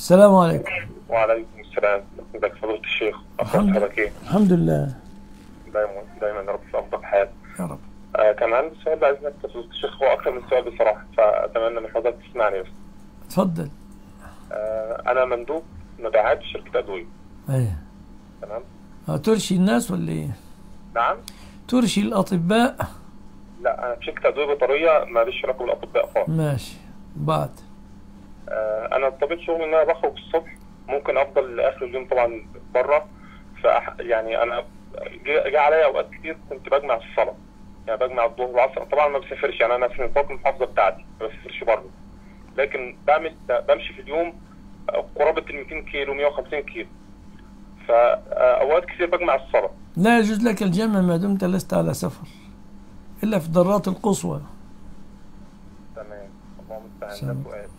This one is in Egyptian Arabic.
السلام عليكم وعليكم السلام ازيك فضيلة الشيخ الحمد اخبار لله. حضرتك ايه الحمد لله دايما دايما يا رب في افضل حال يا رب آه كان عندي سؤال عايز اسالك فضيلة الشيخ هو اكثر من سؤال بصراحه فاتمنى من حضرتك تسمعني بس اتفضل آه انا مندوب مبيعات في شركه ادويه ايه تمام آه، ترشي الناس ولا ايه نعم ترشي الاطباء لا انا في شركه ادويه بيطريه ماليش علاقه بالاطباء خالص ماشي بعد آه انا طبيعه شغلي ان انا بخرج الصبح ممكن افضل لاخر اليوم طبعا بره فأح يعني انا جه جه عليا اوقات كتير كنت بجمع الصلاه يعني بجمع الظهر والعصر طبعا ما بسافرش يعني انا في نطاق المحافظه بتاعتي ما بسافرش بره لكن بعمل بمشي في اليوم قرابه ال 200 كيلو 150 كيلو فاوقات كتير بجمع الصلاه لا يجوز لك الجمع ما دمت لست على سفر الا في الضرات القصوى تمام اللهم المستعان سلام. ده سؤال